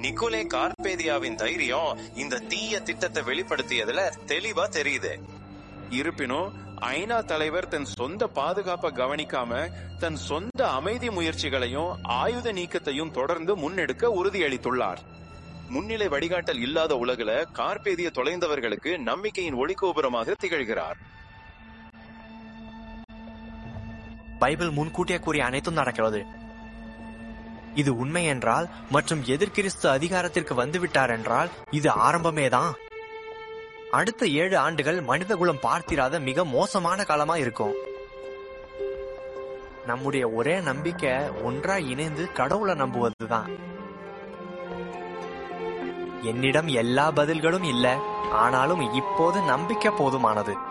Nicolai கார்பேதியாவின் தைரியம் இந்த தீய திட்டத்தை வெளிப்படுத்தியதுல தெளிவா தெரியுது இருப்பினும் ஐநா தலைவர் தன் சொந்த பாதுகாப்பை கவனிக்காம தன் சொந்த அமைதி முயற்சிகளையும் ஆயுத நீக்கத்தையும் தொடர்ந்து முன்னெடுக்க உறுதியளித்துள்ளார் முன்னிலை வழிகாட்டல் இல்லாத உலகில கார்பேதிய தொலைந்தவர்களுக்கு நம்பிக்கையின் ஒளிகோபுரமாக திகழ்கிறார் பைபிள் முன்கூட்டியே கூறிய அனைத்தும் நடக்கிறது இது உண்மை என்றால் மற்றும் எதிர்கிறிஸ்து அதிகாரத்திற்கு வந்துவிட்டார் என்றால் இது ஆரம்பமேதான் அடுத்த ஏழு ஆண்டுகள் மனிதகுலம் பார்த்திராத மிக மோசமான காலமா இருக்கும் நம்முடைய ஒரே நம்பிக்கை ஒன்றா இணைந்து கடவுளை நம்புவதுதான் என்னிடம் எல்லா பதில்களும் இல்ல ஆனாலும் இப்போது நம்பிக்கை போதுமானது